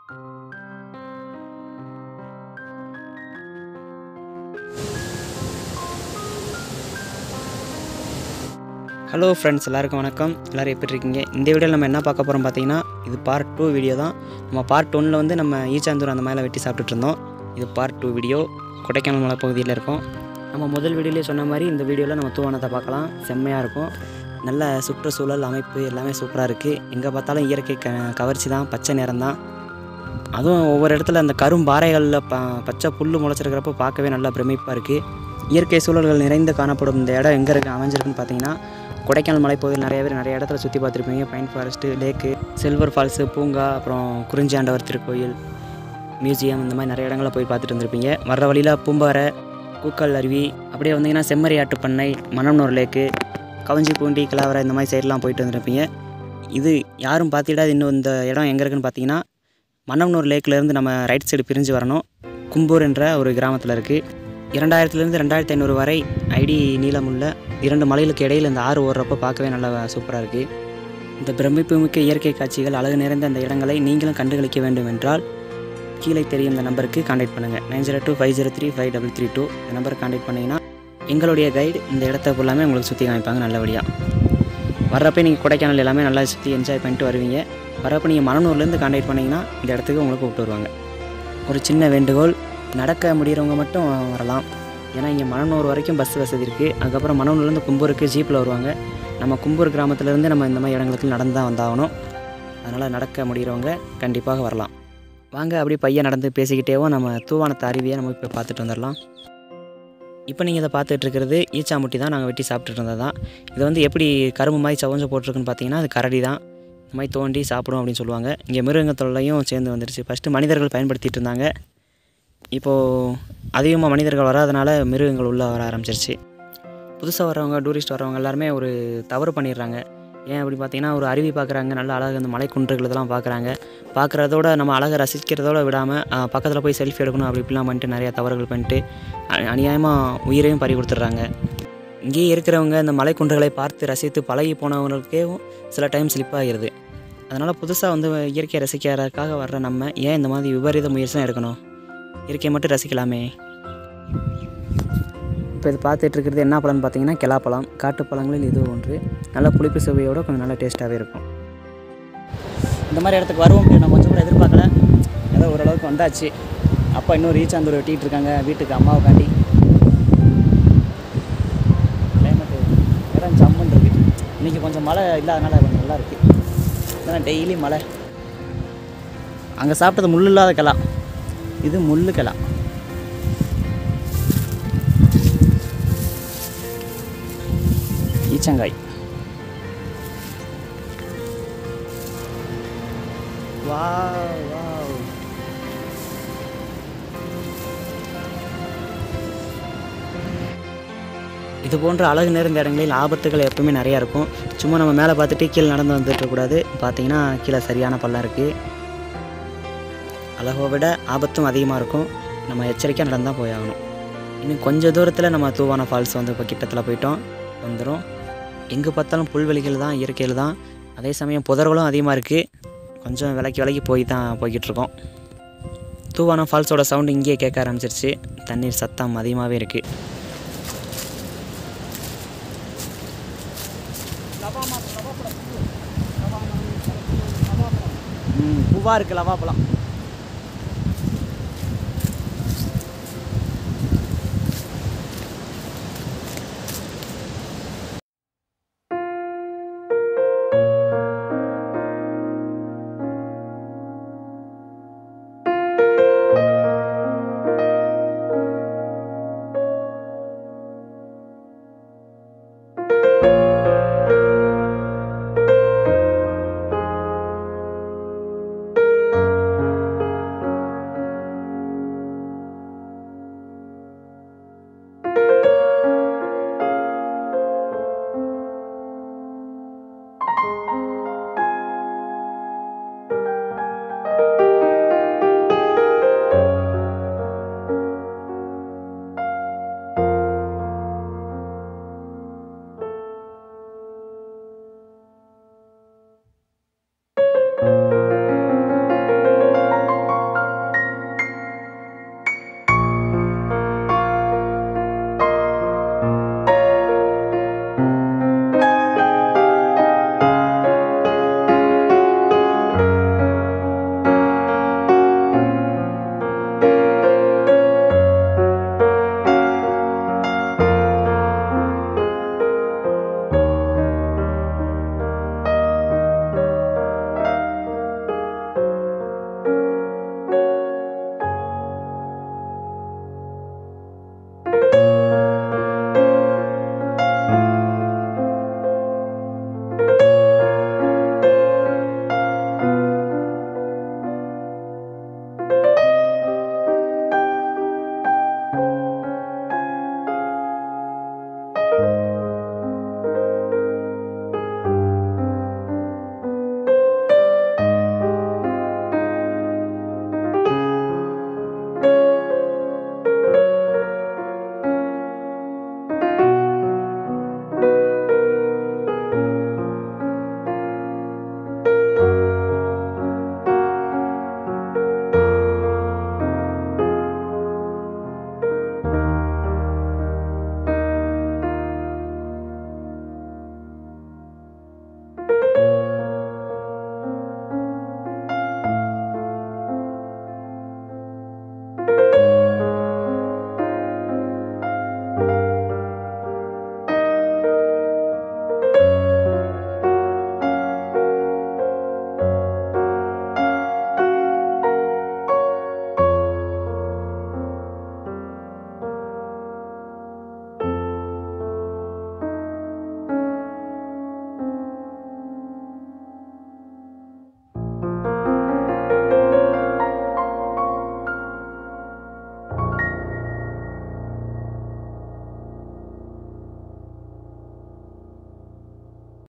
hello friends எல்லாருக்கும் வணக்கம் எல்லோரும் எப்படி இருக்கீங்க இந்த வீடியோவில் நம்ம என்ன பார்க்க போகிறோம் பார்த்தீங்கன்னா இது பார்ட் டூ வீடியோ தான் நம்ம பார்ட் ஒன்னில் வந்து நம்ம ஈச்சாந்தூர் அந்த மாதிரிலாம் வெட்டி சாப்பிட்டுட்டு இருந்தோம் இது பார்ட் டூ வீடியோ கொடைக்கானல் மலை பகுதியில் இருக்கோம் நம்ம முதல் வீடியோலேயே சொன்ன மாதிரி இந்த வீடியோவில் நம்ம தூவானத்தை பார்க்கலாம் செம்மையாக இருக்கும் நல்ல சுற்றுச்சூழல் அமைப்பு எல்லாமே சூப்பராக இருக்குது எங்கே பார்த்தாலும் இயற்கை க கவர்ச்சி தான் பச்சை நிறம் தான் அதுவும் ஒவ்வொரு இடத்துல அந்த கரும்பாறைகளில் ப பச்சை புல் முளைச்சிருக்கிறப்ப பார்க்கவே நல்லா பிரமிப்பாக இருக்குது இயற்கை சூழல்கள் நிறைந்து காணப்படும் இந்த இடம் எங்கே இருக்கு அமைஞ்சிருக்குன்னு பார்த்தீங்கன்னா கொடைக்கானல் மலைப்பகுதியில் நிறைய பேர் நிறைய இடத்துல சுற்றி பார்த்துருப்பீங்க pine forest lake silver falls பூங்கா அப்புறம் குறிஞ்சாண்டவர் திருக்கோயில் மியூசியம் இந்த மாதிரி நிறைய இடங்களில் போய் பார்த்துட்டு வந்திருப்பீங்க வர்ற வழியில் பூம்பாறை கூக்கல் அருவி அப்படியே வந்தீங்கன்னா செம்மறி ஆட்டுப்பண்ணை மணம்னூர் லேக்கு கவஞ்சி பூண்டி கிளாவரை இந்த மாதிரி சைட்லாம் போயிட்டு வந்திருப்பீங்க இது யாரும் பார்த்திடாது இன்னும் இந்த இடம் எங்கே இருக்குன்னு பார்த்தீங்கன்னா மன்னம்னூர் லேக்லேருந்து நம்ம ரைட் சைடு பிரிஞ்சு வரணும் கும்பூர் என்ற ஒரு கிராமத்தில் இருக்குது இரண்டாயிரத்துலேருந்து ரெண்டாயிரத்தி ஐநூறு வரை ஐடி நீளமுள்ள இரண்டு மலைகளுக்கு இடையில் இந்த ஆறு ஓடுறப்ப பார்க்கவே நல்லா சூப்பராக இருக்குது இந்த பிரமிப்புமிக்க இயற்கை காட்சிகள் அழகு நிறைந்த அந்த இடங்களை நீங்களும் கண்டுகளிக்க வேண்டும் என்றால் கீழே தெரியும் இந்த நம்பருக்கு காண்டாக்ட் பண்ணுங்கள் nine zero two five zero three five double three two இந்த நம்பருக்கு காண்டாக்ட் பண்ணிங்கன்னா எங்களுடைய கைடு இந்த இடத்த ஃபுல்லாமே உங்களுக்கு சுற்றி காமிப்பாங்க நல்லபடியாக வர்றப்ப நீங்கள் கொடைக்கானல் எல்லாமே நல்லா சுற்றி என்ஜாய் பண்ணிட்டு வருவீங்க வரப்போ நீங்கள் மணனூர்லேருந்து காண்டாக்ட் பண்ணிங்கன்னா இந்த இடத்துக்கு உங்களை கூப்பிட்டு வருவாங்க ஒரு சின்ன வேண்டுகோள் நடக்க முடிகிறவங்க மட்டும் வரலாம் ஏன்னா இங்கே மணனூர் வரைக்கும் பஸ் வசதி இருக்குது அதுக்கப்புறம் மணனூர்லேருந்து கும்பூருக்கு ஜீப்பில் வருவாங்க நம்ம கும்பூர் கிராமத்துலேருந்து நம்ம இந்த மாதிரி இடங்களுக்கு நடந்து தான் வந்தாகணும் அதனால் நடக்க முடிகிறவங்க கண்டிப்பாக வரலாம் வாங்க அப்படியே பையன் நடந்து பேசிக்கிட்டேவும் நம்ம தூவானத்தை அருவியை நம்ம இப்போ பார்த்துட்டு வந்துடலாம் இப்போ நீங்கள் இதை பார்த்துட்டு இருக்கிறது ஈச்சாமுட்டி தான் நாங்கள் வெட்டி சாப்பிட்டுட்டு இருந்தது தான் இது வந்து எப்படி கரும்பு மாதிரி சவஞ்சு போட்டிருக்குன்னு பார்த்தீங்கன்னா அது கரடி தான் இந்த மாதிரி தோண்டி சாப்பிடும் அப்படின்னு சொல்லுவாங்க இங்கே மிருகத்தொல்லையும் சேர்ந்து வந்துடுச்சு ஃபஸ்ட்டு மனிதர்கள் பயன்படுத்திட்டு இருந்தாங்க இப்போது அதிகமாக மனிதர்கள் வராதனால மிருகங்கள் உள்ளே வர ஆரம்பிச்சிருச்சு புதுசாக வரவங்க டூரிஸ்ட் வரவங்க எல்லாருமே ஒரு தவறு பண்ணிடுறாங்க ஏன் அப்படி பார்த்தீங்கன்னா ஒரு அருவி பார்க்குறாங்க நல்ல அழகு அந்த மலை குன்றுகள் இதெல்லாம் பார்க்குறாங்க பார்க்குறதோட நம்ம அழகை ரசிக்கிறதோட விடாமல் பக்கத்தில் போய் செல்ஃபி எடுக்கணும் அப்படி இப்படிலாம் பண்ணிட்டு நிறையா தவறுகள் பண்ணிட்டு அ- அநியாயமாக உயிரையும் பறி கொடுத்துட்றாங்க இங்கேயே இருக்கிறவங்க இந்த மலை குன்றுகளை பார்த்து ரசித்து பழகி போனவங்களுக்கே சில டைம் ஸ்லிப் ஆகிடுது அதனால் புதுசாக வந்து இயற்கையை ரசிக்கிறதுக்காக வர்ற நம்ம ஏன் இந்த மாதிரி விபரீத முயற்சிலாம் எடுக்கணும் இயற்கையை மட்டும் ரசிக்கலாமே இப்போ இது பார்த்துட்டு இருக்கிறது என்ன பழம்னு பார்த்தீங்கன்னா கிலாப்பழம் காட்டுப்பழங்களில் இது ஒன்று நல்ல புளிப்பு சுவையோட கொஞ்சம் நல்ல டேஸ்ட்டாகவே இருக்கும் இந்த மாதிரி இடத்துக்கு வருவோம் நான் கொஞ்சம் கூட எதிர்பார்க்கல ஏதோ ஓரளவுக்கு வந்தாச்சு அப்பா இன்னும் ரீச் அந்த வெட்டிகிட்டு இருக்காங்க வீட்டுக்கு அம்மாவுக்காண்டி கிளைமேட்டு இடம் ஜம்முன்னு இருக்கு இன்றைக்கி கொஞ்சம் மழை இல்லாதனால கொஞ்சம் நல்லா இருக்குது ஏன்னா டெய்லி மழை அங்கே சாப்பிட்டது முள் இல்லாத கிளா இது முள்ளு கிளா ஈச்சங்காய் வாவ் வாவ் இது போன்ற அழகு நிறைந்த இடங்களில் ஆபத்துகள் எப்பவுமே நிறையா இருக்கும் சும்மா நம்ம மேலே பார்த்துட்டு கீழே நடந்து வந்துட்டு இருக்கக்கூடாது பார்த்தீங்கன்னா கீழே சரியான பள்ளம் இருக்குது அழகை விட ஆபத்தும் அதிகமாக இருக்கும் நம்ம எச்சரிக்கையாக நடந்து தான் போயாகணும் இன்னும் கொஞ்சம் தூரத்தில் நம்ம தூவான ஃபால்ஸ் வந்து இப்போ கிட்டத்தில் போயிட்டோம் வந்துடும் எங்கே பார்த்தாலும் புல்வெளிகள் தான் இயற்கையில் தான் அதே சமயம் புதர்களும் அதிகமாக இருக்குது கொஞ்சம் விலைக்கு விலைக்கு போய் தான் போய்கிட்டு இருக்கோம் தூவான ஃபால்ஸோட சவுண்டு இங்கேயே கேட்க ஆரம்பிச்சிருச்சு தண்ணீர் சத்தம் அதிகமாகவே இருக்குது ம் பூவாக இருக்குது லவாப்பழம்